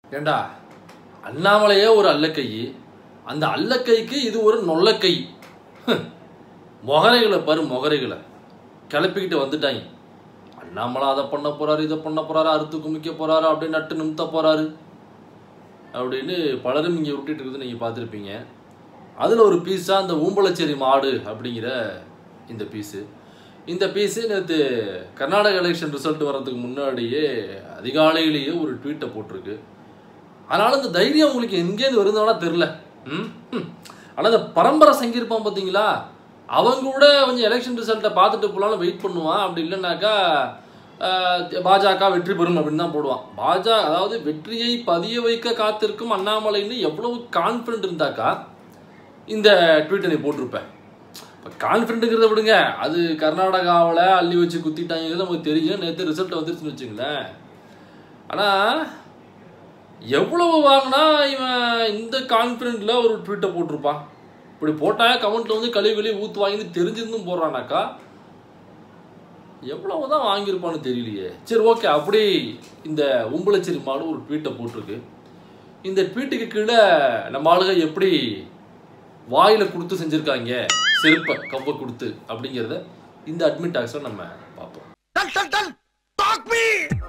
ஏண்டா அண்ணாமலையே ஒரு அல்லக்கை அந்த அல்லக்கைக்கு இது ஒரு நொல்லக்கை ஹ். மொகரைகளை பாரு மொகரைகளை கிளப்பிக்கிட்டு வந்துட்டாங்க அண்ணாமலை அதை பண்ண போறாரு இதை பண்ண போறாரு அறுத்து குமிக்க போறாரு அப்படியே நட்டு நிமித்த போறாரு அப்படின்னு பலரும் இங்கே விட்டுட்டு இருக்குது நீங்கள் பார்த்துருப்பீங்க அதில் ஒரு பீஸாக அந்த ஊம்பலச்சேரி மாடு அப்படிங்கிற இந்த பீஸு இந்த பீஸு நேற்று கர்நாடக எலெக்ஷன் ரிசல்ட் வர்றதுக்கு முன்னாடியே அதிகாலையிலேயே ஒரு ட்வீட்டை போட்டிருக்கு அதனால இந்த தைரியம் உங்களுக்கு எங்கேருந்து வருதுன்னா தெரில ம் ஆனால் இந்த பரம்பரை சங்கிருப்பான் பார்த்தீங்களா அவங்க கூட கொஞ்சம் எலெக்ஷன் ரிசல்ட்டை பார்த்துட்டு போகலான்னு வெயிட் பண்ணுவான் அப்படி இல்லைனாக்கா ஆஹ், பாஜக வெற்றி பெறும் அப்படின்னு தான் போடுவான் பாஜக அதாவது வெற்றியை பதிய வைக்க காத்திருக்கும் அண்ணாமலைன்னு எவ்வளவு கான்ஃபிடென்ட் இருந்தாக்கா இந்த ட்வீட்டை நீ போட்டிருப்பேன் இப்போ கான்ஃபிடென்ட்டுங்கிறத விடுங்க அது கர்நாடகாவில் அள்ளி வச்சு குத்திட்டாங்கிறது நமக்கு தெரியும் நேற்று ரிசல்ட் வந்துருச்சுன்னு வச்சுங்களேன் ஆனால் எவ்வளவு வாங்கினா இவன் இந்த கான்ஃபிடென்ட்ல ஒரு ட்வீட்டை போட்டிருப்பான் இப்படி போட்டா கமெண்ட்ல வந்து கழுவி கழுவி ஊத்து வாங்கின்னு தெரிஞ்சிருந்தும் போடுறானாக்கா எவ்வளவு தான் வாங்கியிருப்பான்னு தெரியலையே சரி ஓகே அப்படி இந்த உம்பளச்சேரி மாடு ஒரு ட்வீட்டை போட்டிருக்கு இந்த ட்வீட்டுக்கு கீழே நம்ம ஆளுக எப்படி வாயில கொடுத்து செஞ்சிருக்காங்க செருப்பை கவ்வ கொடுத்து அப்படிங்கிறத இந்த அட்மிட் டாக்ஸை நம்ம பார்ப்போம் Tell, tell, tell! Talk me!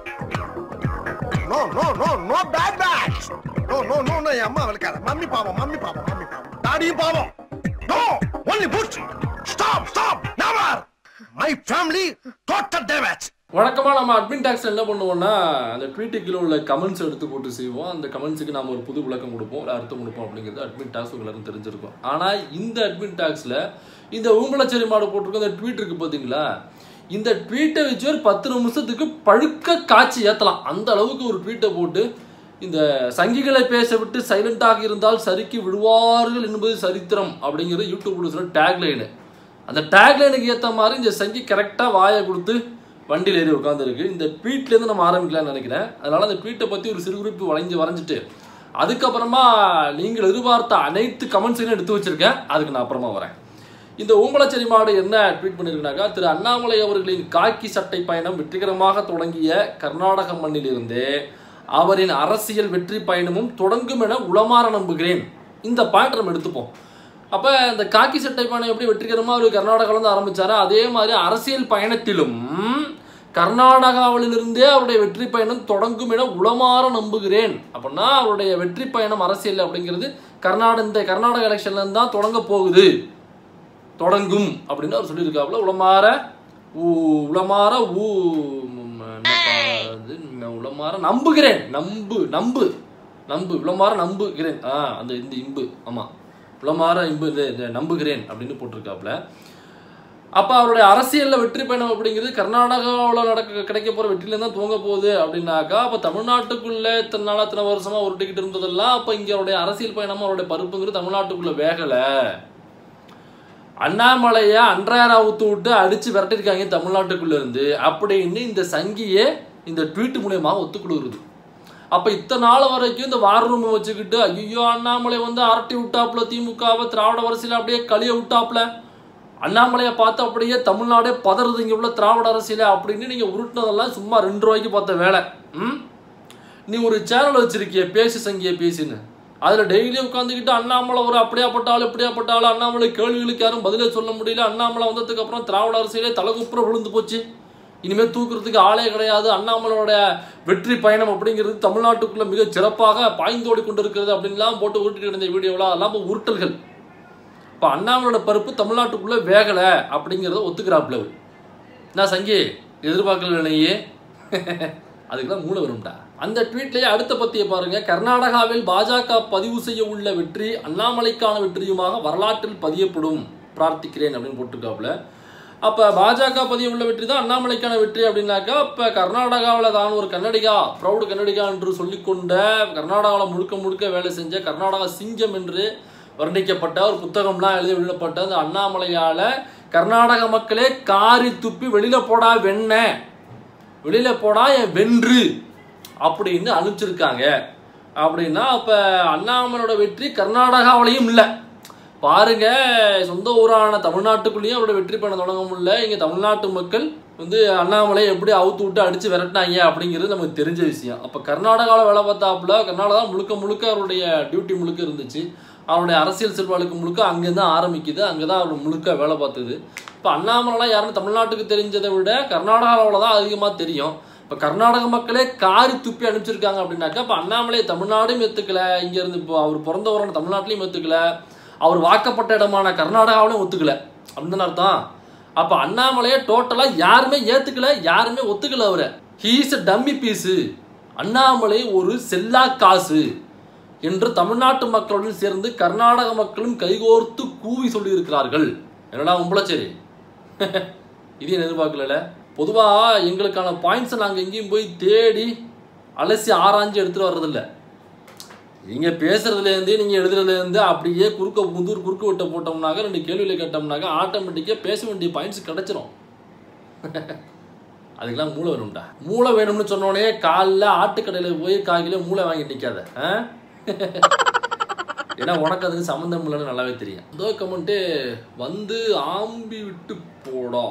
No, no, no, no bad bags! No, no, no, no, என் அம்மா வளர்க்காத மம்மி பாவம் மம்மி பாவம் மம்மி பாவம் டாடியும் பாவம் No! Only push! Stop! Stop! Never! My family, total damage! வழக்கமாக நம்ம அட்மின் டாக்ஸ் என்ன பண்ணுவோம்னா அந்த ட்வீட்டுக்குள்ள உள்ள கமெண்ட்ஸ் எடுத்து போட்டு செய்வோம் அந்த கமெண்ட்ஸுக்கு நம்ம ஒரு புது விளக்கம் கொடுப்போம் ஒரு அர்த்தம் கொடுப்போம் அப்படிங்கிறது அட்மின் டாக்ஸ் உங்களுக்கு தெரிஞ்சிருக்கும் ஆனால் இந்த அட்மின் டாக்ஸில் இந்த ஊம்பளச்சேரி மாடு போட்டிருக்க அந்த ட்வீட் இருக்கு பார்த்தீங்களா இந்த ட்வீட்டை வச்சு ஒரு பத்து நிமிஷத்துக்கு பழுக்க காட்சி ஏற்றலாம் அந்த அளவுக்கு ஒரு ட்வீட்டை போட்டு இந்த சங்கிகளை பேச விட்டு சைலண்டாக இருந்தால் சறுக்கி விடுவார்கள் என்பது சரித்திரம் அப்படிங்கிறது யூடியூப் சொல்ல டேக்லைனு அந்த டேக்லைனுக்கு ஏற்ற மாதிரி இந்த சங்கி கரெக்டாக வாயை கொடுத்து வண்டியில் ஏறி உட்காந்துருக்கு இந்த ட்வீட்லேருந்து நம்ம ஆரம்பிக்கலாம்னு நினைக்கிறேன் அதனால அந்த ட்வீட்டை பற்றி ஒரு சிறு குறிப்பு வளைஞ்சு வரைஞ்சிட்டு அதுக்கப்புறமா நீங்கள் எதிர்பார்த்த அனைத்து கமெண்ட்ஸையும் எடுத்து வச்சிருக்கேன் அதுக்கு நான் அப்புறமா வரேன் இந்த ஊம்பலச்சேரி மாடு என்ன ட்வீட் பண்ணியிருக்காங்க திரு அண்ணாமலை அவர்களின் காக்கி சட்டை பயணம் வெற்றிகரமாக தொடங்கிய கர்நாடக மண்ணிலிருந்தே அவரின் அரசியல் வெற்றி பயணமும் தொடங்கும் என உளமாற நம்புகிறேன் இந்த பாயிண்ட் நம்ம எடுத்துப்போம் அப்போ இந்த காக்கி சட்டை பயணம் எப்படி வெற்றிகரமாக அவர் கர்நாடகாவிலேருந்து ஆரம்பிச்சாரோ அதே மாதிரி அரசியல் பயணத்திலும் கர்நாடகாவிலிருந்தே அவருடைய வெற்றி பயணம் தொடங்கும் என உளமாற நம்புகிறேன் அப்படின்னா அவருடைய வெற்றி பயணம் அரசியல் அப்படிங்கிறது கர்நாடக இந்த கர்நாடக எலெக்ஷன்ல இருந்து தான் தொடங்க போகுது தொடங்கும் அப்படின்னு அவர் சொல்லியிருக்காப்புல உளமாற ஊ உளமாற ஊ ம், என்னப்பா அது? ந- உளமாற நம்புகிறேன் நம்பு நம்பு நம்பு உளமாற நம்புகிறேன் ஆ அந்த இந்த இம்பு ஆமா உளமாற இம்பு இது இது நம்புகிறேன் அப்படின்னு போட்டிருக்காப்புல அப்போ அவருடைய அரசியலில் வெற்றி பயணம் அப்படிங்கிறது கர்நாடகாவில் நடக்க கிடைக்க போகிற வெற்றியில தான் துவங்க போகுது அப்படின்னாக்கா அப்போ தமிழ்நாட்டுக்குள்ளே இத்தனை நாளா இத்தனை வருஷமாக உருட்டிக்கிட்டு இருந்ததெல்லாம் அப்போ இங்கே அவருடைய அரசியல் பயணமும் அவருடைய பருப்புங்கிறது தமிழ்நாட்டுக்குள்ளே வேகலை அண்ணாமலையை அன்றாயிரம் அவுத்து விட்டு அடிச்சு விரட்டிருக்காங்க தமிழ்நாட்டுக்குள்ள இருந்து அப்படின்னு இந்த சங்கியே இந்த ட்வீட் மூலியமாக ஒத்துக்கொடுக்குறது அப்ப இத்தனை நாள் வரைக்கும் இந்த வார் ரூம் வச்சுக்கிட்டு ஐயோ அண்ணாமலை வந்து அரட்டி விட்டாப்புல திமுகவை திராவிட அரசியல அப்படியே கழிய விட்டாப்புல அண்ணாமலையை பார்த்து அப்படியே தமிழ்நாடே பதறுது இங்க உள்ள திராவிட அரசியல அப்படின்னு நீங்க உருட்டினதெல்லாம் சும்மா ரெண்டு ரூபாய்க்கு பார்த்த வேலை ம் நீ ஒரு சேனல் வச்சிருக்கிய பேசு சங்கிய பேசின்னு அதுல டெய்லி உட்காந்துக்கிட்டு அண்ணாமலை ஒரு அப்படியாப்பட்டாலும் இப்படியாப்பட்டாலும் அண்ணாமலை கேள்விகளுக்கு யாரும் பதிலே சொல்ல முடியல அண்ணாமலை வந்ததுக்கு அப்புறம் திராவிட அரசியலே தலகுப்புற விழுந்து போச்சு இனிமேல் தூக்குறதுக்கு ஆளே கிடையாது அண்ணாமலையோட வெற்றி பயணம் அப்படிங்கிறது தமிழ்நாட்டுக்குள்ள மிக சிறப்பாக பாய்ந்தோடி கொண்டிருக்கிறது அப்படின்லாம் போட்டு உருட்டிட்டு இருந்த வீடியோலாம் அதெல்லாம் இப்ப உருட்டல்கள் இப்போ அண்ணாமலையோட பருப்பு தமிழ்நாட்டுக்குள்ள வேகலை அப்படிங்கிறத ஒத்துக்கிறாப்புல அவர் நான் சங்கி எதிர்பார்க்கல நீயே அதுக்கெல்லாம் மூளை வரும்டா அந்த ட்வீட்லயே அடுத்த பத்தியை பாருங்க கர்நாடகாவில் பாஜக பதிவு செய்ய உள்ள வெற்றி அண்ணாமலைக்கான வெற்றியுமாக வரலாற்றில் பதியப்படும் பிரார்த்திக்கிறேன் அப்படின்னு போட்டிருக்காப்புல அப்போ பாஜக பதிய உள்ள வெற்றி தான் அண்ணாமலைக்கான வெற்றி அப்படின்னாக்கா இப்போ கர்நாடகாவில் தான் ஒரு கன்னடிகா ப்ரௌடு கன்னடிகா என்று சொல்லிக்கொண்ட கர்நாடகாவில் முழுக்க முழுக்க வேலை செஞ்ச கர்நாடகா சிங்கம் என்று வர்ணிக்கப்பட்ட ஒரு புத்தகம்லாம் எழுதி வெளியிடப்பட்ட அந்த அண்ணாமலையால் கர்நாடக மக்களே காரி துப்பி வெளியில போடா வெண்ண வெளியில போடா என் வென்று அப்படின்னு அனுப்பிச்சிருக்காங்க அப்படின்னா அப்ப அண்ணாமலையோட வெற்றி கர்நாடகாவிலையும் இல்லை பாருங்க சொந்த ஊரான தமிழ்நாட்டுக்குள்ளேயும் அவரோட வெற்றி பண்ண தொடங்க முடியல இங்க தமிழ்நாட்டு மக்கள் வந்து அண்ணாமலை எப்படி அவுத்து விட்டு அடிச்சு விரட்டினாங்க அப்படிங்கிறது நமக்கு தெரிஞ்ச விஷயம் அப்ப கர்நாடகாவில் வேலை பார்த்தாப்புல கர்நாடகா முழுக்க முழுக்க அவருடைய டியூட்டி முழுக்க இருந்துச்சு அவருடைய அரசியல் செல்வாக்கு முழுக்க அங்கேருந்து ஆரம்பிக்குது அங்கே தான் அவர் முழுக்க வேலை பார்த்தது இப்போ அண்ணாமலைலாம் யாருன்னு தமிழ்நாட்டுக்கு தெரிஞ்சதை விட கர்நாடகாவில் தான் அதிகமாக தெரியும் இப்போ கர்நாடக மக்களே காரி துப்பி அனுப்பிச்சிருக்காங்க அப்படின்னாக்கா இப்போ அண்ணாமலை தமிழ்நாடும் ஏற்றுக்கல இங்கேருந்து இப்போ அவர் பிறந்த ஊரான தமிழ்நாட்டிலையும் ஏற்றுக்கல அவர் வாக்கப்பட்ட இடமான கர்நாடகாவிலும் ஒத்துக்கல அப்படின்னு தானே அர்த்தம் அப்போ அண்ணாமலையை டோட்டலாக யாருமே ஏற்றுக்கல யாருமே ஒத்துக்கல அவரை he's a dummy piece Annamalai ஒரு செல்லா காசு என்று தமிழ்நாட்டு மக்களுடன் சேர்ந்து கர்நாடக மக்களும் கைகோர்த்து கூவி சொல்லியிருக்கிறார்கள் என்னடா உம்பளச்சேரி இது எதிர்பார்க்கல பொதுவாக எங்களுக்கான பாயிண்ட்ஸை நாங்கள் எங்கேயும் போய் தேடி அலசி ஆராய்ஞ்சு எடுத்துகிட்டு வர்றதில்ல நீங்கள் பேசுறதுலேருந்து நீங்கள் எழுதுறதுலேருந்து அப்படியே குறுக்க முந்தூர் குறுக்கு விட்ட போட்டோம்னாக்க ரெண்டு கேள்வியில் கேட்டோம்னாக்க ஆட்டோமேட்டிக்காக பேச வேண்டிய பாயிண்ட்ஸ் கிடைச்சிரும் அதுக்கெல்லாம் மூளை வேணும்டா மூளை வேணும்னு சொன்னோடனே காலைல ஆட்டுக்கடையில் போய் காய்கில மூளை வாங்கி நிற்காத ஆ? ஏன்னா உனக்கு அதுக்கு சம்மந்தம் இல்லைன்னு நல்லாவே தெரியும் இதோ கமெண்ட்டு வந்து ஆம்பி விட்டு போடா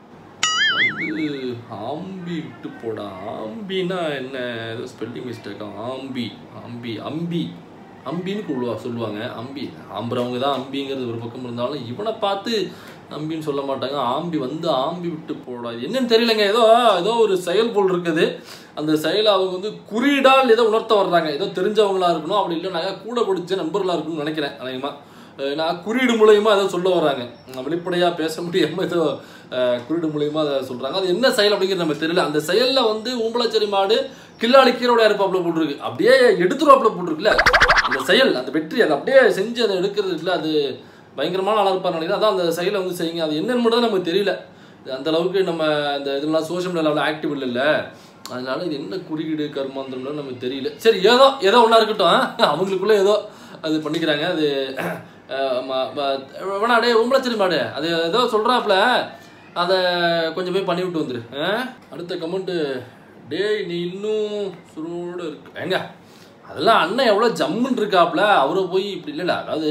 வந்து ஆம்பி விட்டு போடா ஆம்பினா என்ன ஏதோ ஸ்பெல்லிங் மிஸ்டேக்கா ஆம்பி ஆம்பி அம்பி அம்பின்னு சொல்லுவா சொல்லுவாங்க அம்பி ஆம்புறவங்க தான் அம்பிங்கிறது ஒரு பக்கம் இருந்தாலும் இவனை பார்த்து அம்பின்னு சொல்ல மாட்டாங்க ஆம்பி வந்து ஆம்பி விட்டு போடா இது என்னன்னு தெரியலங்க ஏதோ ஏதோ ஒரு செயல் போல் இருக்குது அந்த செயலை அவங்க வந்து குறியீடால் ஏதோ உணர்த்த வர்றாங்க ஏதோ தெரிஞ்சவங்களா இருக்கணும் அப்படி இல்லைனாக்கா கூட படிச்ச நண்பர்களாக இருக்கணும்னு நினைக்கிறேன் அதிகமாக நான் குறியீடு மூலயமா ஏதோ சொல்ல வராங்க வெளிப்படையாக பேச முடியாமல் ஏதோ அஹ், குறியீடு மூலயமா அதை சொல்கிறாங்க அது என்ன செயல் அப்படிங்கிறது நம்ம தெரியல அந்த செயலில் வந்து ஊம்பளச்சேரி மாடு கில்லாளி கீரோட இருப்பாப்புல போட்டிருக்கு அப்படியே எடுத்துருவாப்புல போட்டிருக்குல்ல அந்த செயல் அந்த வெற்றி அதை அப்படியே செஞ்சு அதை எடுக்கிறது இருக்குல்ல அது பயங்கரமான ஆளாக இருப்பார் நினைக்கிறேன் அதான் அந்த செயலை வந்து செய்யுங்க அது என்னன்னு மட்டும் தான் நமக்கு தெரியல அந்த அளவுக்கு நம்ம அந்த இதெல்லாம் சோஷியல் மீடியாவில் ஆக்டிவ் இல்லைல்ல அதனால இது என்ன குறியீடு கர்மாந்திரம்னு நமக்கு தெரியல சரி ஏதோ ஏதோ ஒன்றா இருக்கட்டும் அவங்களுக்குள்ள ஏதோ அது பண்ணிக்கிறாங்க அது அஹ், ம- ம- வேணா டே உம்பளச்சேரி மாடு அது ஏதோ சொல்கிறாப்புல அதை கொஞ்சம் போய் பண்ணி விட்டு வந்துரு ஆ? அடுத்த கமெண்ட்டு டேய் நீ இன்னும் சுரோடு இருக்கு ஏங்க அதெல்லாம் அண்ணன் எவ்வளோ ஜம்முன்னு இருக்காப்புல அவரை போய் இப்படி இல்லைல்ல அதாவது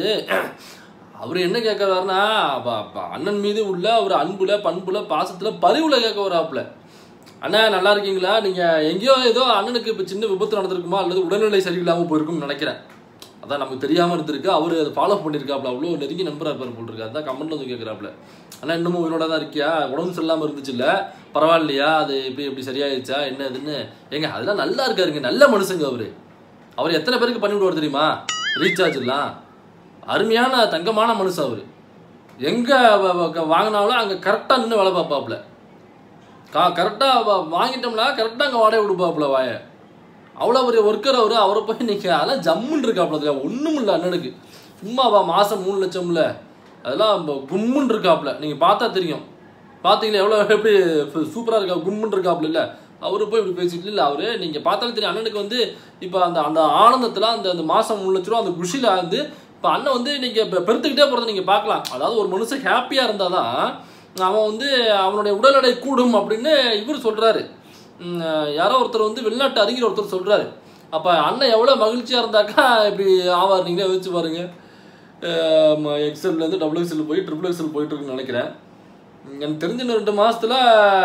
அவர் என்ன கேட்கறாருன்னா அப்ப- அப்ப அண்ணன் மீது உள்ள ஒரு அன்புல பண்புல பாசத்துல பரிவுல கேட்க வராப்புல அண்ணா நல்லா இருக்கீங்களா நீங்க எங்கேயோ ஏதோ அண்ணனுக்கு இப்போ சின்ன விபத்து நடந்திருக்குமா அல்லது உடல்நிலை சரியில்லாமல் போயிருக்கும்னு நினைக்கிறேன் அதான் நமக்கு தெரியாம இருந்திருக்கு அவர் அதை ஃபாலோ பண்ணியிருக்காப்ல அவ்வளோ நெருங்கி நம்பரா இருப்பார் போல் இருக்கு அதான் கமெண்ட்ல வந்து கேட்குறாப்புல அண்ணா இன்னமும் உயிரோட தான் இருக்கியா உடம்பு சரியில்லாமல் இருந்துச்சுல்ல பரவாயில்லையா அது எப்படி எப்படி சரியாயிடுச்சா என்ன இதுன்னு ஏங்க அதெல்லாம் நல்லா இருக்காருங்க நல்ல மனுஷங்க அவரு அவர் எத்தனை பேருக்கு பண்ணி விடுவார் தெரியுமா ரீசார்ஜ் எல்லாம் அருமையான தங்கமான மனுஷன் அவர் எங்கே வாங்கினாலும் அங்கே கரெக்டாக நின்று வேலை பார்ப்பாப்புல கா கரெக்டாக வாங்கிட்டோம்னா கரெக்டாக அங்கே வாடகை கொடுப்பாப்புல வாய அவ்வளோ பெரிய ஒர்க்கர் அவர் அவரை போய் நீங்கள் அதெல்லாம் ஜம்முன்னு இருக்காப்புல அதுல ஒண்ணும் இல்லை அண்ணனுக்கு சும்மாவா மாதம் மூணு லட்சம்ல அதெல்லாம் ப- கும்முன்னு இருக்காப்புல நீங்கள் பார்த்தா தெரியும் பார்த்தீங்களா எவ்வளோ எப்படி சூப்பராக இருக்கா கும்முன்னு இருக்காப்புல இல்லை அவரு போய் இப்படி பேசிட்டு இல்லை அவரு நீங்கள் பார்த்தாலும் தெரியும் அண்ணனுக்கு வந்து இப்போ அந்த அந்த ஆனந்தத்தில் அந்த அந்த மாதம் மூணு லட்ச ரூபா அந்த குஷியில் வந்து இப்போ அண்ணன் வந்து நீங்கள் இப்போ பெருத்துக்கிட்டே போகிறத நீங்கள் பார்க்கலாம் அதாவது ஒரு மனுஷன் ஹாப்பியாக இருந்தால் தான் அவன் வந்து அவனுடைய உடல் எடை கூடும் அப்படின்னு இவர் சொல்கிறாரு யாரோ ஒருத்தர் வந்து வெளிநாட்டு அறிஞர் ஒருத்தர் சொல்கிறாரு அப்போ அண்ணன் எவ்வளோ மகிழ்ச்சியாக இருந்தாக்கா இப்படி ஆவார் நீங்களே யோசிச்சு பாருங்க எக்ஸல்லேருந்து டபுள் எக்ஸல் போய் ட்ரிபிள் எக்ஸல் போயிட்டு இருக்குன்னு நினைக்கிறேன் உம், எனக்கு தெரிஞ்ச இன்னும் ரெண்டு மாசத்துல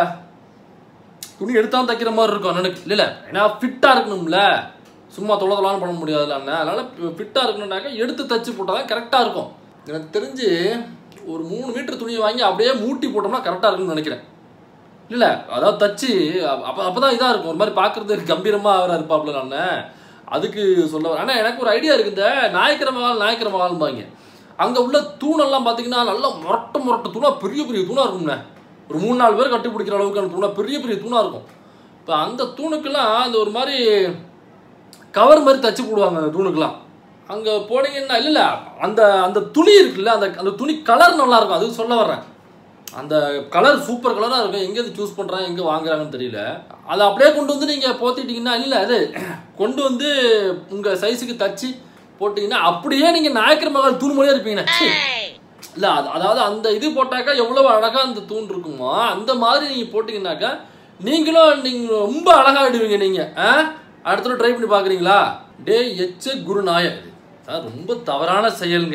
துணி எடுத்தாலும் தைக்கிற மாதிரி இருக்கும் அண்ணனுக்கு இல்லை ஏன்னா ஃபிட்டாக இருக்கணும்ல சும்மா தொலை தொலான்னு பண்ண முடியாதுல்ல அண்ணன் அதனால ஃபிட்டாக இருக்கணும்னாக்கா எடுத்து தச்சு போட்டால் தான் கரெக்டாக இருக்கும் எனக்கு தெரிஞ்சு ஒரு மூணு மீட்டர் துணியை வாங்கி அப்படியே மூட்டி போட்டோம்னா கரெக்டாக இருக்கும்னு நினைக்கிறேன் இல்லை அதாவது தச்சு அப்போ அப்போ தான் இதாக இருக்கும் ஒரு மாதிரி பார்க்குறதுக்கு கம்பீரமாக அவராக இருப்பாப்புல நான் அதுக்கு சொல்ல வரேன் ஆனால் எனக்கு ஒரு ஐடியா இருக்குது இந்த ஞாயிக்கிற மகால் ஞாயிக்கிற மகால்பாங்க அங்கே உள்ள தூணெல்லாம் பார்த்தீங்கன்னா நல்லா முரட்டு முரட்டு தூணா பெரிய பெரிய தூணாக இருக்கும்ண்ணே ஒரு மூணு நாலு பேர் கட்டி பிடிக்கிற அளவுக்கான தூணா பெரிய பெரிய தூணாக இருக்கும் இப்போ அந்த தூணுக்கெல்லாம் அந்த ஒரு மாதிரி கவர் மாதிரி தச்சு போடுவாங்க அந்த தூணுக்கெல்லாம் அங்கே போனீங்கன்னா இல்லை இல்லை அந்த அந்த துணி இருக்குல்ல அந்த அந்த துணி கலர் நல்லா இருக்கும் அதுக்கு சொல்ல வர்றேன் அந்த கலர் சூப்பர் கலராக இருக்கும் எங்கே இது சூஸ் பண்ணுறாங்க எங்கே வாங்குறாங்கன்னு தெரியல அதை அப்படியே கொண்டு வந்து நீங்கள் போத்திட்டீங்கன்னா இல்லை அது கொண்டு வந்து உங்கள் சைஸுக்கு தச்சு போட்டிங்கன்னா அப்படியே நீங்கள் நாயக்கர் மகள் தூண் மொழியாக இருப்பீங்கண்ணே ச்சீ. இல்லை அது அதாவது அந்த இது போட்டாக்கா எவ்வளோ அழகாக அந்த தூண் இருக்குமோ அந்த மாதிரி நீங்கள் போட்டிங்கனாக்கா நீங்களும் நீங்கள் ரொம்ப அழகாகிடுவீங்க நீங்கள் ஆ அடுத்த ட்ரை பண்ணி பார்க்குறீங்களா டே எச்ச குருநாய சார் ரொம்ப தவறான செயலுங்க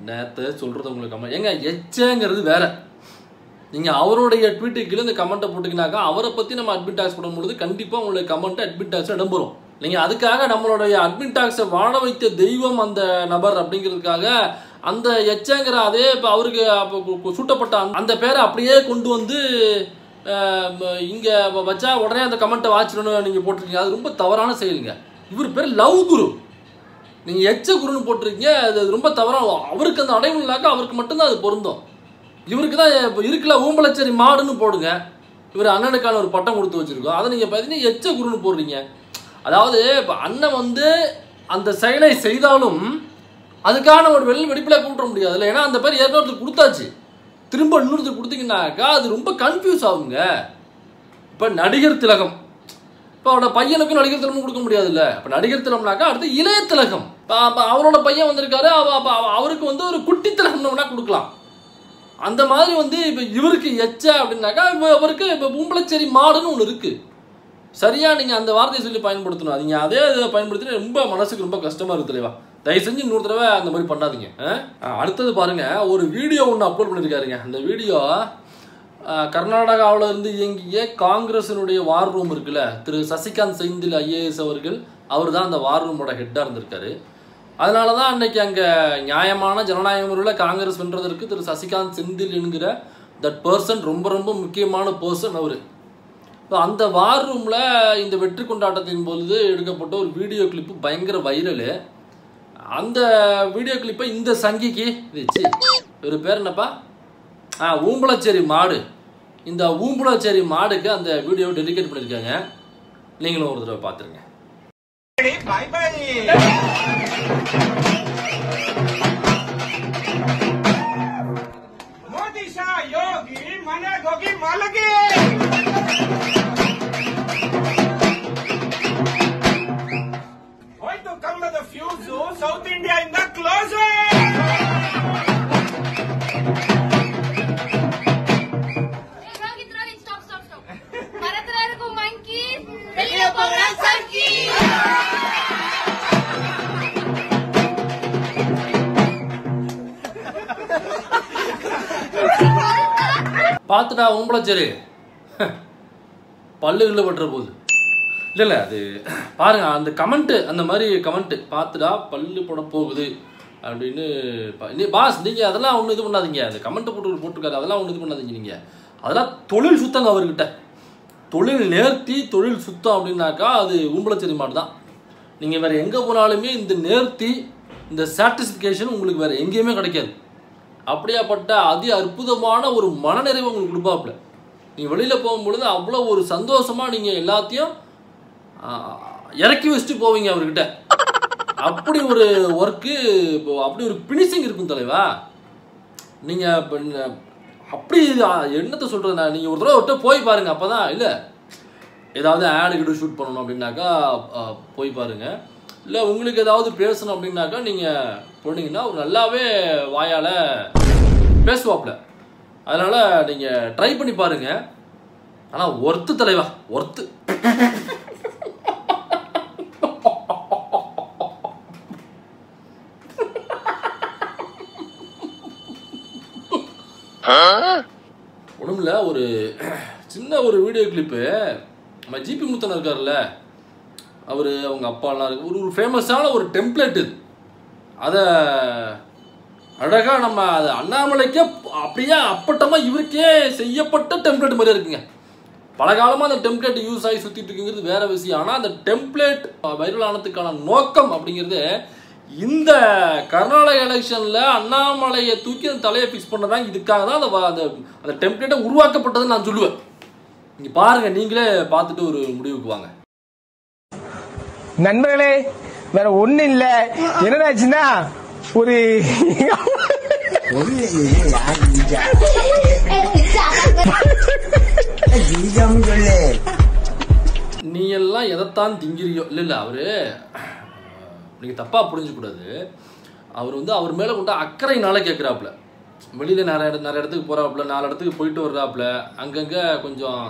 நேற்று சொல்கிறது உங்களுக்கு கமெண்ட் ஏங்க எச்சேங்கிறது வேற நீங்கள் அவருடைய ட்வீட்டுக்கு கீழே இந்த கமெண்ட்டை போட்டிங்கனாக்கா அவரை பற்றி நம்ம அட்மிட் டாக்ஸ் பண்ணும்பொழுது கண்டிப்பாக உங்களுடைய கமெண்ட்டை அட்மிட் டாக்ஸ் இடம்பெறும் நீங்கள் அதுக்காக நம்மளுடைய அட்மிட் டாக்ஸை வாழ வைத்த தெய்வம் அந்த நபர் அப்படிங்கிறதுக்காக அந்த எச்சங்கிற அதே இப்போ அவருக்கு அப்போ கு- கு- சூட்டப்பட்ட அந்த- அந்த பேரை அப்படியே கொண்டு வந்து இங்கே வச்சா உடனே அந்த கமெண்ட்டை வாச்சிடணும் நீங்கள் போட்டிருக்கீங்க அது ரொம்ப தவறான செயலுங்க இவர் பேர் லவ் குரு நீங்கள் எச்ச குருன்னு போட்டிருக்கீங்க அது அது ரொம்ப தவறான அவருக்கு அந்த அடைவு இல்லாக்க அவருக்கு மட்டும்தான் அது பொருந்தும் இவருக்கு தான் இப்போ இருக்குல்ல ஊம்பலச்சேரி மாடுன்னு போடுங்க இவர் அண்ணனுக்கான ஒரு பட்டம் கொடுத்து வச்சிருக்கோம் அதை நீங்கள் பார்த்தீங்கன்னா எச்ச குருன்னு போடுறீங்க அதாவது இப்போ அண்ணன் வந்து அந்த செயலை செய்தாலும் அதுக்கான ஒரு வெளி வெடிப்பில் கூப்பிட முடியாதுல்ல ஏன்னா அந்த பேர் ஏற்கனவே ஒருத்தர் கொடுத்தாச்சு திரும்ப இன்னொருத்தர் கொடுத்தீங்கன்னாக்கா அது ரொம்ப கன்ஃபியூஸ் ஆகுங்க இப்போ நடிகர் திலகம் இப்போ அவரோட பையனுக்கும் நடிகர் திலகம் கொடுக்க முடியாதுல்ல இப்போ நடிகர் திலகம்னாக்கா அடுத்து இளைய திலகம் இப்போ அப்போ அவரோட பையன் வந்திருக்காரு அவ அப்ப அவ- அவருக்கு வந்து ஒரு குட்டி திலகம்னா கொடுக்கலாம் அந்த மாதிரி வந்து இப்போ இவருக்கு எச்ச அப்படின்னாக்கா இப்போ அவருக்கு இப்போ பூம்பளச்சேரி மாடுன்னு ஒன்று இருக்கு சரியா நீங்க அந்த வார்த்தையை சொல்லி பயன்படுத்தணும் நீங்க அதே இதை பயன்படுத்தி ரொம்ப மனசுக்கு ரொம்ப கஷ்டமா இருக்கு தலைவா தயவு செஞ்சு இன்னொரு தடவை அந்த மாதிரி பண்ணாதீங்க ஆ? ஆ, அடுத்தது பாருங்க ஒரு வீடியோ ஒன்று அப்லோட் பண்ணியிருக்காருங்க அந்த வீடியோ கர்நாடகாவில் இருந்து இயங்கிய காங்கிரஸினுடைய வார் ரூம் இருக்குல்ல திரு சசிகாந்த் செந்தில் ஐஏஎஸ் அவர்கள் அவர் தான் அந்த வார் ரூமோட ஹெட்டாக இருந்திருக்காரு அதனால தான் அன்னைக்கு அங்கே நியாயமான ஜனநாயக முறையில் காங்கிரஸ் வென்றதற்கு திரு சசிகாந்த் செந்தில் என்கிற தட் பர்சன் ரொம்ப ரொம்ப முக்கியமான பர்சன் அவர் இப்போ அந்த வார் ரூமில் இந்த வெற்றி கொண்டாட்டத்தின் பொழுது எடுக்கப்பட்ட ஒரு வீடியோ கிளிப்பு பயங்கர வைரலு அந்த வீடியோ கிளிப்பை இந்த சங்கிக்கு வச்சு ஒரு பேர் என்னப்பா ஆ ஊம்பளச்சேரி மாடு இந்த ஊம்பளச்சேரி மாடுக்கு அந்த வீடியோவை டெடிகேட் பண்ணியிருக்காங்க நீங்களும் ஒரு தடவை பார்த்துருங்க Bye bye. ಮೋದಿ ಶಾ ಯೋಗಿ ಮನೆಗೆ ಹೋಗಿ ಮಲಗಿ ಹೋಯ್ತು ಕಮ್ಮದ ಫ್ಯೂಸು ಸೌತ್ ಇಂಡಿಯಾ ಇಂದ close Rogi, Rogi, stop, stop, stop. Para traer con monkey, peligro con gran sarki. பார்த்துட்டா ஊம்பளச்சேரி பல்லுகளில் பட்டுற போகுது இல்லை இல்லை அது பாருங்க அந்த கமெண்ட்டு அந்த மாதிரி கமெண்ட்டு பார்த்துடா பல்லு போட போகுது அப்படின்னு பா- நீ பாஸ் நீங்கள் அதெல்லாம் ஒன்றும் இது பண்ணாதீங்க அந்த கமெண்ட்டை போட்டு போட்டிருக்காரு அதெல்லாம் ஒன்றும் இது பண்ணாதீங்க நீங்கள் அதெல்லாம் தொழில் சுத்தங்க அவர்கிட்ட தொழில் நேர்த்தி தொழில் சுத்தம் அப்படின்னாக்கா அது ஊம்பளச்சேரி மாடு தான் நீங்கள் வேறு எங்கே போனாலுமே இந்த நேர்த்தி இந்த சாட்டிஸ்ஃபிகேஷன் உங்களுக்கு வேறு எங்கேயுமே கிடைக்காது அப்படியாப்பட்ட அதி அற்புதமான ஒரு மனநிறைவை உங்களுக்கு கொடுப்பாப்புல நீங்கள் வெளியில் போகும்பொழுது அவ்வளோ ஒரு சந்தோஷமாக நீங்கள் எல்லாத்தையும் ஆ, இறக்கி வச்சுட்டு போவீங்க அவர்கிட்ட அப்படி ஒரு ஒர்க்கு இப்போ அப்படி ஒரு பினிஷிங் இருக்கும் தலைவா நீங்கள் இப்போ ந- அப்படி ஆ, என்னத்தை சொல்கிறது நான் நீங்கள் ஒரு தடவை விட்டு போய் பாருங்கள் அப்போ தான் இல்லை ஏதாவது ஆடு கிட்ட ஷூட் பண்ணணும் அப்படின்னாக்கா ஆ, போய் பாருங்க இல்லை உங்களுக்கு ஏதாவது பேசணும் அப்படின்னாக்கா நீங்கள் போனீங்கன்னா அவர் நல்லாவே வாயால் பேசுவாப்புல அதனால் நீங்கள் ட்ரை பண்ணி பாருங்க ஆனால் ஒர்த்து தலைவா ஒர்த்து ஒன்றுமில்ல ஒரு சின்ன ஒரு வீடியோ கிளிப்பு நம்ம ஜிபி முத்தன் இருக்கார்ல அவர் அவங்க அப்பாலாம் இருக்கு ஒரு ஒரு ஃபேமஸான ஒரு டெம்ப்ளேட் இது அதை அழகாக நம்ம அது அண்ணாமலைக்கே அப்படியே அப்பட்டமாக இவருக்கே செய்யப்பட்ட டெம்ப்ளேட் மாதிரி இருக்குங்க பல காலமாக அந்த டெம்ப்ளேட் யூஸ் ஆகி சுற்றிட்டு இருக்குங்கிறது வேற விஷயம் ஆனால் அந்த டெம்ப்ளேட் வைரல் ஆனதுக்கான நோக்கம் அப்படிங்கிறது இந்த கர்நாடக எலெக்ஷனில் அண்ணாமலையை தூக்கி அந்த தலையை ஃபிக்ஸ் பண்ணதாங்க இதுக்காக தான் அந்த வ- அந்த அந்த டெம்ப்ளேட்டை உருவாக்கப்பட்டதுன்னு நான் சொல்லுவேன் இங்கே பாருங்கள் நீங்களே பார்த்துட்டு ஒரு முடிவுக்கு வாங்க நண்பர்களே வேற ஒண்ணு இல்ல என்னடாச்சுன்னா ஒரு நீ எல்லாம் எதைத்தான் திங்கிறியோ இல்லை இல்லை அவரு நீங்கள் தப்பாக புரிஞ்சுக்கூடாது அவர் வந்து அவர் மேலே கொண்ட அக்கறையினால கேட்குறாப்புல வெளியில் நிறைய இட நிறைய இடத்துக்கு போகிறாப்புல நாலு இடத்துக்கு போயிட்டு வர்றாப்புல அங்கங்கே கொஞ்சம்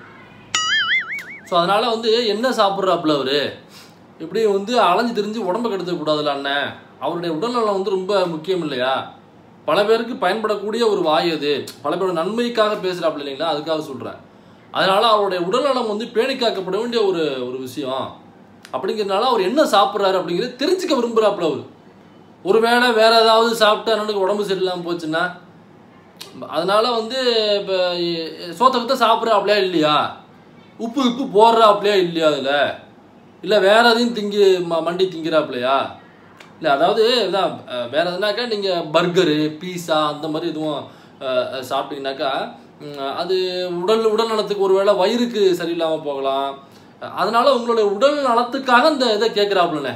ஸோ அதனால் வந்து என்ன சாப்பிட்றாப்புல அவர் இப்படி வந்து அலைஞ்சு திரிஞ்சு உடம்ப கெடுத்துக்கூடாதுல்ல அண்ணன் அவருடைய உடல்நலம் வந்து ரொம்ப முக்கியம் இல்லையா பல பேருக்கு பயன்படக்கூடிய ஒரு வாய் அது பல பேரோட நன்மைக்காக பேசுகிறாப்புல இல்லைங்களா அதுக்காக சொல்கிறேன் அதனால அவருடைய உடல்நலம் வந்து பேணி காக்கப்பட வேண்டிய ஒரு ஒரு விஷயம் அப்படிங்கிறதுனால அவர் என்ன சாப்பிட்றாரு அப்படிங்கிறது தெரிஞ்சுக்க விரும்புகிறாப்புல அவர் ஒருவேளை வேற ஏதாவது சாப்பிட்டு அண்ணனுக்கு உடம்பு சரியில்லாமல் போச்சுன்னா அதனால வந்து இப்போ சோத்தை வித்த சாப்பிட்றாப்லையா இல்லையா உப்பு உப்பு போடுறாப்லையா இல்லையா அதில் இல்லை வேற எதையும் திங்கி ம மண்டி திங்கிறாப்லையா இல்லை அதாவது இதான் அஹ், வேற எதுனாக்கா நீங்கள் பர்கரு பீஸா அந்த மாதிரி எதுவும் அஹ், அஹ், சாப்பிட்டீங்கன்னாக்கா ம், அது உடல் உடல் நலத்துக்கு ஒருவேளை வயிறுக்கு சரியில்லாமல் போகலாம் அதனால உங்களுடைய உடல் நலத்துக்காக இந்த இதை கேட்குறாப்புலண்ணே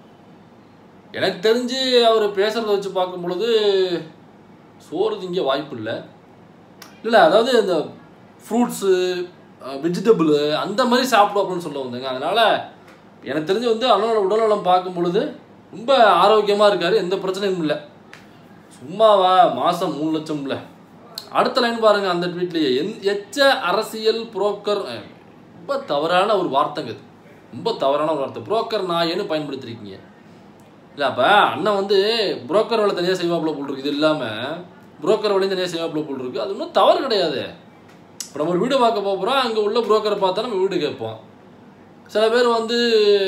எனக்கு தெரிஞ்சு அவர் பேசுறத வச்சு பார்க்கும் பொழுது சோறு திங்க வாய்ப்பு இல்லை இல்லை அதாவது இந்த ஃப்ரூட்ஸு வெஜிடபிள் அந்த மாதிரி சாப்பிடும் அப்படின்னு சொல்ல வந்தேங்க அதனால எனக்கு தெரிஞ்சு வந்து அண்ணனோட உடல்நலம் பார்க்கும் பொழுது ரொம்ப ஆரோக்கியமாக இருக்காரு எந்த பிரச்சனையும் இல்லை சும்மாவா மாதம் மூணு லட்சம் இல்லை அடுத்த லைன் பாருங்க அந்த ட்வீட்லேயே என் எச்ச அரசியல் புரோக்கர் அஹ், ரொம்ப தவறான ஒரு வார்த்தைங்க இது ரொம்ப தவறான ஒரு வார்த்தை புரோக்கர் நாயன்னு பயன்படுத்திருக்கீங்க இல்லை அப்போ அண்ணன் வந்து புரோக்கர் வேலை தனியாக செய்வாப்புல போல் இருக்கு இது இல்லாமல் புரோக்கர் வேலையும் தனியாக செய்வாப்புல போல் இருக்கு அது ஒன்றும் தவறு கிடையாது இப்போ நம்ம ஒரு வீடு பார்க்க போகிறோம் அங்கே உள்ள புரோக்கரை பார்த்தா நம்ம வீடு கேட்போம் சில பேர் வந்து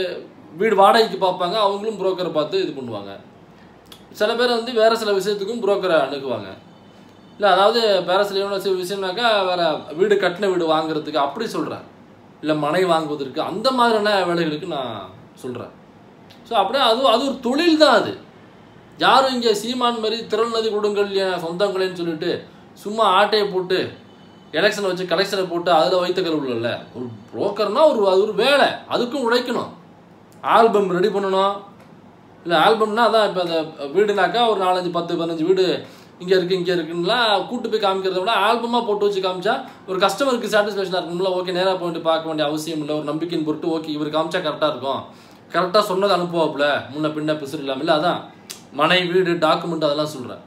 வீடு வாடகைக்கு பார்ப்பாங்க அவங்களும் புரோக்கரை பார்த்து இது பண்ணுவாங்க சில பேர் வந்து வேறு சில விஷயத்துக்கும் புரோக்கரை அணுகுவாங்க இல்லை அதாவது வேறு சில விஷயம் விஷயம்னாக்கா வேறு வீடு கட்டின வீடு வாங்குறதுக்கு அப்படி சொல்கிறேன் இல்லை மனை வாங்குவதற்கு அந்த மாதிரியான வேலைகளுக்கு நான் சொல்கிறேன் ஸோ அப்படியே அது அது ஒரு தொழில் தான் அது யாரும் இங்கே சீமான் மாதிரி திறநதி கொடுங்கள் என் சொந்தங்களேன்னு சொல்லிட்டு சும்மா ஆட்டையை போட்டு எலெக்ஷனை வச்சு கலெக்ஷனை போட்டு அதில் வைத்த கருவில்ல ஒரு புரோக்கர்னா ஒரு அது ஒரு வேலை அதுக்கும் உழைக்கணும் ஆல்பம் ரெடி பண்ணணும் இல்லை ஆல்பம்னா அதான் இப்போ அந்த வீடுனாக்கா ஒரு நாலஞ்சு பத்து பதினஞ்சு வீடு இங்கே இருக்குது இங்கே இருக்குன்னுலாம் கூட்டு போய் காமிக்கிறத விட ஆல்பமாக போட்டு வச்சு காமிச்சா ஒரு கஸ்டமருக்கு சாட்டிஸ்ஃபேக்ஷனாக இருக்கும்ல ஓகே நேராக போயிட்டு பார்க்க வேண்டிய அவசியம் இல்லை ஒரு நம்பிக்கையின் பொருட்டு ஓகே இவர் காமிச்சா கரெக்டாக இருக்கும் கரெக்டாக சொன்னது அனுப்புவாப்புல முன்ன பின்ன பிசுறு இல்லாமல் இல்லை அதான் மனை வீடு டாக்குமெண்ட் அதெல்லாம் சொல்கிறேன்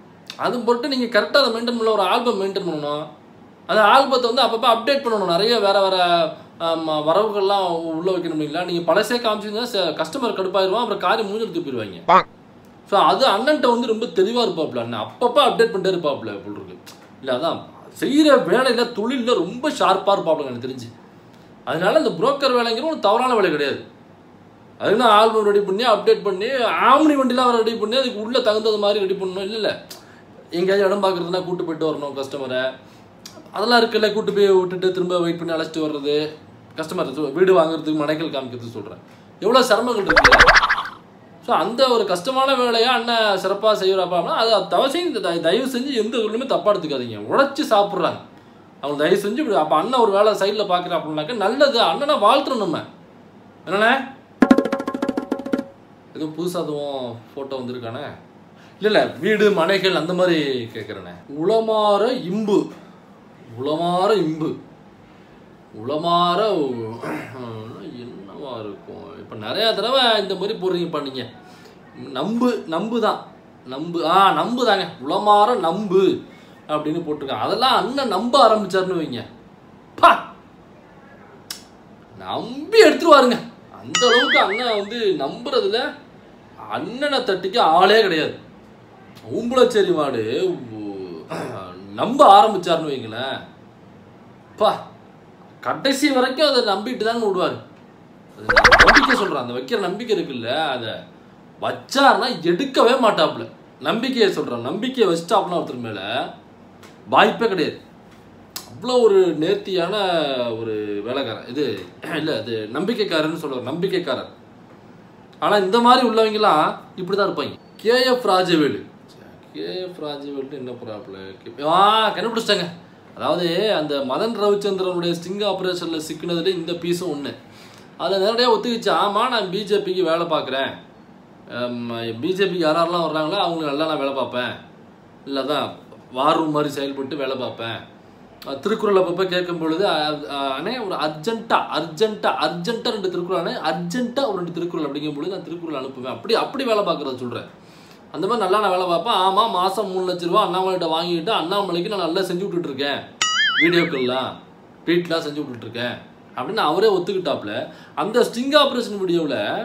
அது பொறுத்து நீங்கள் கரெக்டாக அதை மெயின்டைன் பண்ணல ஒரு ஆல்பம் மெயின்டைன் பண்ணணும் அந்த ஆல்பத்தை வந்து அப்பப்போ அப்டேட் பண்ணணும் நிறைய வேறு வேறு வரவுகள்லாம் உள்ளே வைக்கணும் இல்லைங்களா நீங்கள் பழசே காமிச்சிங்கன்னா கஸ்டமர் கடுப்பாயிருவான் அப்புறம் காரி மூஞ்சில் போயிடுவாங்க ஸோ அது அண்ணன்ட்ட வந்து ரொம்ப தெளிவாக இருப்பாப்புல அண்ணன் அப்பப்போ அப்டேட் பண்ணிட்டே இருப்பாப்புல போல் இருக்கு இல்லை அதான் செய்கிற வேலையில் தொழிலில் ரொம்ப ஷார்ப்பாக இருப்பாப்புல எனக்கு தெரிஞ்சு அதனால இந்த புரோக்கர் வேலைங்கிற ஒரு தவறான வேலை கிடையாது அதுக்கு நான் ஆல்பம் ரெடி பண்ணி அப்டேட் பண்ணி ஆம்னி வண்டிலாம் ரெடி பண்ணி அதுக்கு உள்ளே தகுந்தது மாதிரி ரெடி பண்ணணும் இல்லை இல்லை எங்கேயாவது இடம் பார்க்குறதுனா கூட்டு போயிட்டு வரணும் கஸ்டமரை அதெல்லாம் இருக்குல்ல கூட்டு போய் விட்டுட்டு திரும்ப வெயிட் பண்ணி அழைச்சிட்டு வர்றது கஸ்டமர் வீடு வாங்குறதுக்கு மனைகள் காமிக்கிறது சொல்கிறேன் எவ்வளோ சிரமங்கள் இருக்கு ஸோ அந்த ஒரு கஷ்டமான வேலையை அண்ணன் சிறப்பாக செய்கிறாப்பா அது தவறு செஞ்சு த- தயவு செஞ்சு எந்த ஊர்லையுமே தப்பாக எடுத்துக்காதீங்க உழைச்சி சாப்பிட்றாங்க அவங்க தயவு செஞ்சு இப்படி அப்போ அண்ணன் ஒரு வேலை சைடில் பார்க்குறா அப்படின்னாக்கா நல்லது அண்ணனை வாழ்த்துறோம் நம்ம என்னண்ணே எதுவும் புதுசாக எதுவும் ஃபோட்டோ வந்திருக்கானே இல்லை இல்லை வீடு மனைகள் அந்த மாதிரி கேட்குறேண்ணே உளமாற இம்பு உளமாற இம்பு உளமாற உ- என்னவா இருக்கும் இப்போ நிறையா தடவை இந்த மாதிரி போடுறீங்கப்பா நீங்கள் நம்பு நம்பு தான் நம்பு ஆ நம்பு தாங்க உளமாற நம்பு அப்படின்னு போட்டிருக்காங்க அதெல்லாம் அண்ணன் நம்ப ஆரம்பிச்சாருன்னு வைங்க பா நம்பி எடுத்துருவாருங்க அந்த அளவுக்கு அண்ணன் வந்து நம்புறதுல அண்ணனை தட்டிக்க ஆளே கிடையாது ஊம்புளச்சேரி மாடு உ- நம்ப ஆரம்பிச்சாருன்னு வைங்களேன் பா கடைசி வரைக்கும் அதை நம்பிட்டு தாங்க விடுவார் நம்பிக்கை சொல்கிறேன் அந்த வைக்கிற நம்பிக்கை இருக்குல்ல அதை வச்சாருன்னா எடுக்கவே மாட்டாப்புல நம்பிக்கையை சொல்கிறேன் நம்பிக்கையை வச்சிட்டாப்புனா ஒருத்தர் மேலே வாய்ப்பே கிடையாது அவ்வளோ ஒரு நேர்த்தியான ஒரு வேலைக்காரன் இது இல்லை அது நம்பிக்கைக்காரன்னு சொல்லுவார் நம்பிக்கைக்காரர் ஆனால் இந்த மாதிரி உள்ளவங்கலாம் இப்படி தான் இருப்பாங்க கேஎஃப் ராஜவேலு கேஎஃப் ராஜவேலு என்ன ப்ராப்ளம் ஆ கண்டுபிடிச்சிட்டாங்க அதாவது அந்த மதன் ரவிச்சந்திரனுடைய ஸ்டிங் ஆப்ரேஷனில் சிக்கினதுல இந்த பீஸும் ஒன்று அதில் நேரடியாக ஒத்துக்கிச்சு ஆமாம் நான் பிஜேபிக்கு வேலை பார்க்குறேன் பிஜேபிக்கு யாரெல்லாம் வர்றாங்களோ அவங்களுக்கு நல்லா நான் வேலை பார்ப்பேன் இல்லை தான் வார் ரூம் மாதிரி செயல்பட்டு வேலை பார்ப்பேன் அஹ் திருக்குறள் அப்பப்போ கேட்கும் பொழுது அஹ், அஹ், அண்ணே ஒரு அர்ஜென்ட்டாக அர்ஜென்ட்டாக அர்ஜென்ட்டாக ரெண்டு திருக்குறள் அண்ணே அர்ஜென்ட்டாக ஒரு ரெண்டு திருக்குறள் அப்படிங்கும் பொழுது நான் திருக்குறள் அனுப்புவேன் அப்படி அப்படி வேலை பார்க்குறத சொல்கிறேன் அந்த மாதிரி நல்லா நான் வேலை பார்ப்பேன் ஆமாம் மாதம் மூணு லட்ச ரூபா அண்ணாமலைகிட்ட வாங்கிட்டு அண்ணாமலைக்கு நான் நல்லா செஞ்சு விட்டுட்டு இருக்கேன் வீடியோக்கள்லாம் ட்வீட்லாம் செஞ்சு விட்டுட்டு இருக்கேன் அப்படின்னு அவரே ஒத்துக்கிட்டாப்புல அந்த ஸ்டிங் ஆப்ரேஷன் வீடியோவில்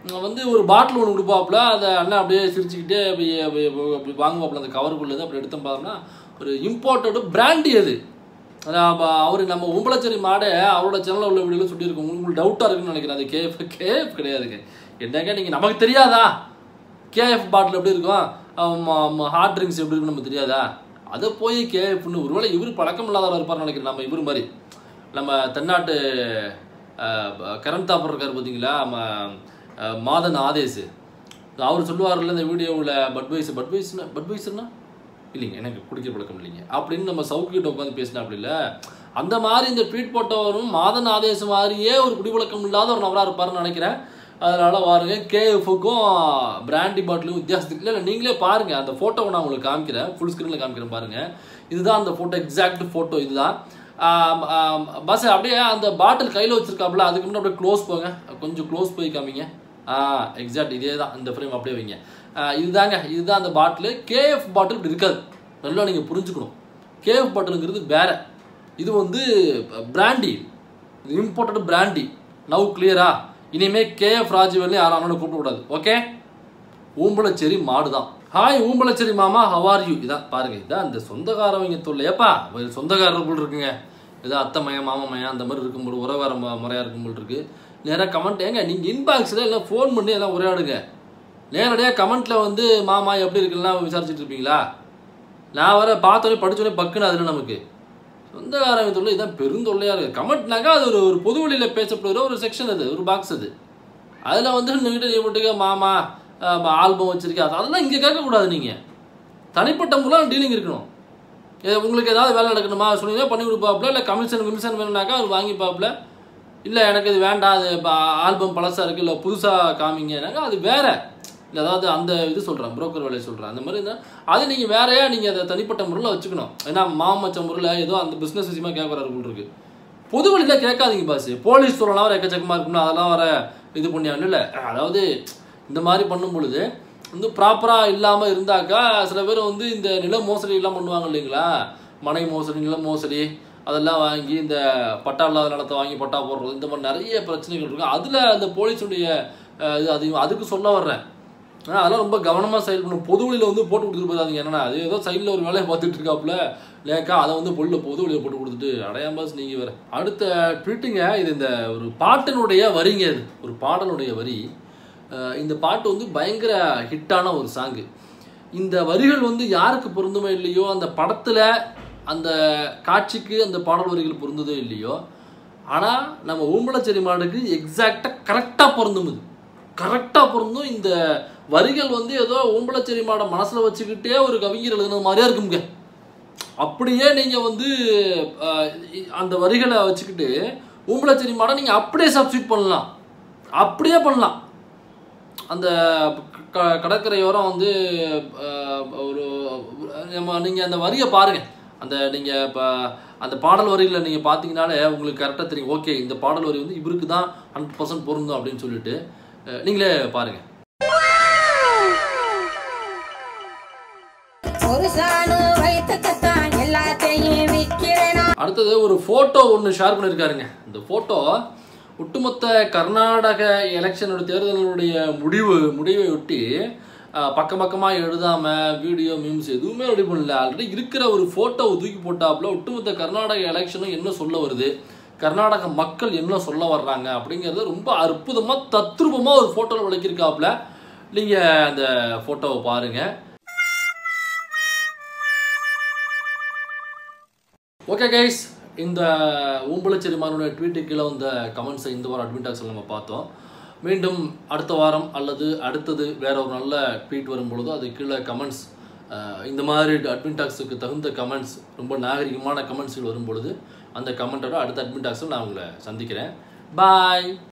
உம், வந்து ஒரு பாட்டில் ஒன்று கொடுப்பாப்புல அதை அண்ணன் அப்படியே சிரிச்சுக்கிட்டே அப்படியே அப்படியே அப்படி வாங்குவாப்புல அந்த கவருக்குள்ளது அப்படி எடுத்து பார்த்தோம்னா ஒரு இம்போர்ட்டடு பிராண்டி அது அவர் நம்ம உம்பளச்சேரி மாடை அவரோட சேனலில் உள்ள வீடியோவில் சொல்லியிருக்கோம் உங்களுக்கு டவுட்டாக இருக்குன்னு நினைக்கிறேன் அது கேஎஃப் கேஎஃப் கிடையாதுங்க என்னங்க நீங்கள் நமக்கு தெரியாதா கேஎஃப் பாட்டில் எப்படி இருக்கும் ஹார்ட் ட்ரிங்க்ஸ் எப்படி இருக்குன்னு நமக்கு தெரியாதா அதை போய் கேஎஃப்னு ஒருவேளை இவர் பழக்கம் இல்லாதவராக இருப்பார்னு நினைக்கிறேன் நம்ம இவர் மாதிரி நம்ம தென்னாட்டு அஹ், கரண் தாப்பர் இருக்கார் பார்த்தீங்களா நம்ம அஹ், மாதன் ஆதேஷ் அவர் சொல்லுவார்ல இந்த வீடியோவில் பட்வைஸ் பட்வைஸ்னா பட்வைஸ்னா இல்லைங்க எனக்கு குடிக்க பழக்கம் இல்லைங்க அப்படின்னு நம்ம சவுக்கிட்ட உட்காந்து பேசினா அப்படி இல்லை அந்த மாதிரி இந்த ட்வீட் போட்டவரும் மாதன் ஆதேசம் மாதிரியே ஒரு குடிப்பழக்கம் இல்லாத ஒரு நபராக இருப்பாருன்னு நினைக்கிறேன் அதனால பாருங்க கேஎஃப்க்கும் பிராண்டி பாட்டிலும் வித்தியாசத்துக்கு இல்லை இல்லை நீங்களே பாருங்க அந்த ஃபோட்டோவை நான் உங்களுக்கு காமிக்கிறேன் ஃபுல் ஸ்க்ரீனில் காமிக்கிறேன் பாருங்க இதுதான் அந்த ஃபோட்டோ எக்ஸாக்ட் ஃபோட்டோ இதுதான் பஸ் அப்படியே அந்த பாட்டில் கையில் வச்சிருக்காப்புல அதுக்கு முன்னாடி அப்படியே க்ளோஸ் போங்க கொஞ்சம் க்ளோஸ் போய் காமிங்க ஆ எக்ஸாக்ட் இதே தான் இந்த ஃப்ரேம் அப்படியே வைங்க ஆ, இதுதாங்க இதுதான் அந்த பாட்டில் கேஎஃப் பாட்டில் இப்படி இருக்காது நல்லா நீங்கள் புரிஞ்சுக்கணும் கேஎஃப் பாட்டிலுங்கிறது வேற இது வந்து பிராண்டி இது இம்போர்ட்டட் பிராண்டி நவ் கிளியரா இனிமே கேஎஃப் ராஜுவல்னு யாரும் கூப்பிடக்கூடாது ஓகே ஊம்பளச்சேரி மாடு தான் ஹாய் ஊம்பளச்சேரி மாமா ஹவார் யூ இதான் பாருங்க இதான் இந்த சொந்தக்காரவங்க தொல்லையப்பா ஒரு சொந்தக்காரர் போல் இருக்குங்க ஏதோ அத்தை மயம் மாமா மயம் அந்த மாதிரி இருக்கும்போது உறவார ம- முறையா இருக்கும்போது இருக்கு நேராக கமெண்ட் ஏங்க நீங்கள் இன்பாக்ஸில் எல்லாம் ஃபோன் பண்ணி எல்லாம் உரையாடுங்க நேரடியாக கமெண்ட்டில் வந்து மாமா எப்படி இருக்குலாம் விசாரிச்சுட்டு இருப்பீங்களா நான் வர பார்த்தோன்னே படிச்சோடனே பக்குன்னு அதுல நமக்கு சொந்தக்காரங்க தொல்லை இதான் பெருந்தொல்லையாக இருக்குது கமெண்ட்னாக்கா அது ஒரு ஒரு பொது வழியில் பேசப்படுகிற ஒரு செக்ஷன் அது ஒரு பாக்ஸ் அது அதில் வந்து நீங்கிட்ட நீ மட்டுக்க மாமா ஆல்பம் வச்சிருக்கா அது- அதெல்லாம் இங்கே கேட்கக்கூடாது நீங்கள் தனிப்பட்ட முறையில் டீலிங் இருக்கணும் ஏ, உங்களுக்கு ஏதாவது வேலை நடக்கணுமா சொன்னீங்கன்னா பண்ணி கொடுப்பாப்புல இல்லை கமிஷன் கமிஷன் வேணும்னாக்கா அவர் வாங்கிப்பாப்புல இல்லை எனக்கு இது வேண்டாம் அது ஆல்பம் பழசாக இருக்குது இல்லை புதுசாக காமிங்கனாக்கா அது வேற இல்லை அதாவது அந்த இது சொல்கிறேன் புரோக்கர் வேலையை சொல்கிறேன் அந்த மாதிரி இருந்தால் அது நீங்கள் வேறையா நீங்கள் அதை தனிப்பட்ட முறையில் வச்சுக்கணும் ஏன்னா மாமச்ச முறையில் ஏதோ அந்த பிஸ்னஸ் விஷயமா கேட்குறாரு போல் இருக்கு பொது வழியில் கேட்காதீங்க பாஸ் போலீஸ் சொல்லலாம் வர எக்கச்சக்கமாக இருக்கும்னா அதெல்லாம் வர இது பண்ணியாங்க இல்லை அதாவது இந்த மாதிரி பண்ணும் பொழுது வந்து ப்ராப்பராக இல்லாமல் இருந்தாக்கா சில பேர் வந்து இந்த நில மோசடி எல்லாம் பண்ணுவாங்க இல்லைங்களா மனை மோசடி நில மோசடி அதெல்லாம் வாங்கி இந்த பட்டா இல்லாத நிலத்தை வாங்கி பட்டா போடுறது இந்த மாதிரி நிறைய பிரச்சனைகள் இருக்கும் அதில் அந்த போலீஸுடைய அஹ், இது அதிகம் அதுக்கு சொல்ல வர்றேன் ஆனா, அதெல்லாம் ரொம்ப கவனமாக செயல்படணும் பொது வழியில் வந்து போட்டு கொடுத்துட்டு போதாதீங்க என்னன்னா அது ஏதோ சைடில் ஒரு வேலையை பார்த்துட்டு இருக்காப்புல லேக்கா அதை வந்து பொருளை பொது வழியில் போட்டு கொடுத்துட்டு அடையாம்பாஸ் நீங்கள் வேற அடுத்த ட்வீட்டுங்க இது இந்த ஒரு பாட்டினுடைய வரிங்க இது ஒரு பாடலுடைய வரி அஹ் இந்த பாட்டு வந்து பயங்கர ஹிட்டான ஒரு சாங்கு இந்த வரிகள் வந்து யாருக்கு பொருந்துமோ இல்லையோ அந்த படத்தில் அந்த காட்சிக்கு அந்த பாடல் வரிகள் பொருந்ததோ இல்லையோ ஆனால் நம்ம ஊம்பளச்சேரி மாடுக்கு எக்ஸாக்டாக கரெக்டாக பொருந்தும் இது கரெக்டாக பொருந்தும் இந்த வரிகள் வந்து ஏதோ ஊம்பளச்சேரி மாடை மனசில் வச்சுக்கிட்டே ஒரு கவிஞர் எழுதுனது மாதிரியா இருக்குங்க அப்படியே நீங்கள் வந்து அஹ், இ- அந்த வரிகளை வச்சுக்கிட்டு ஊம்பளச்சேரி மாடை நீங்கள் அப்படியே சப்ஸ்டியூட் பண்ணலாம் அப்படியே பண்ணலாம் அந்த க- கடற்கரையோரம் வந்து அஹ், ஒரு நம்ம நீங்கள் அந்த வரியை பாருங்கள் அந்த நீங்கள் இப்போ அந்த பாடல் வரிகளை நீங்கள் பார்த்தீங்கனாலே உங்களுக்கு கரெக்டாக தெரியும் ஓகே இந்த பாடல் வரி வந்து இவருக்கு தான் ஹண்ட்ரட் பர்சன்ட் பொருந்தும் அப்படின்னு சொல்லிட்டு அஹ், நீங்களே பாருங்கள் ஒரு சாணு வயிற்றுக்குத்தான் எல்லாத்தையும் விற்கிறேனா அடுத்தது ஒரு ஃபோட்டோ ஒன்று ஷேர் பண்ணியிருக்காருங்க இந்த ஃபோட்டோ ஒட்டுமொத்த கர்நாடக எலெக்ஷனோட தேர்தலுடைய முடிவு முடிவை ஒட்டி அஹ், பக்கம் பக்கமாக எழுதாமல் வீடியோ மீம்ஸ் எதுவுமே ரெடி பண்ணல ஆல்ரெடி இருக்கிற ஒரு ஃபோட்டோவை தூக்கி போட்டாப்புல ஒட்டுமொத்த கர்நாடக எலெக்ஷனும் என்ன சொல்ல வருது கர்நாடக மக்கள் என்ன சொல்ல வர்றாங்க அப்படிங்கிறது ரொம்ப அற்புதமாக தத்ரூபமாக ஒரு ஃபோட்டோவில் விளக்கியிருக்காப்புல நீங்கள் அந்த ஃபோட்டோவை பாருங்கள் ஓகே கைஸ் இந்த ஊம்பளச்செரிமானுடைய ட்வீட்டு கீழே வந்த கமெண்ட்ஸை இந்த வாரம் அட்மிட்டாக்ஸில் நம்ம பார்த்தோம் மீண்டும் அடுத்த வாரம் அல்லது அடுத்தது வேற ஒரு நல்ல ட்வீட் வரும் பொழுதோ அது கீழே கமெண்ட்ஸ் இந்த மாதிரி அட்மிட்டாக்ஸுக்கு தகுந்த கமெண்ட்ஸ் ரொம்ப நாகரிகமான கமெண்ட்ஸ்கள் வரும் பொழுது அந்த கமெண்ட்டோட அடுத்த அட்மிட்டாக்ஸில் நான் உங்களை சந்திக்கிறேன் பாய்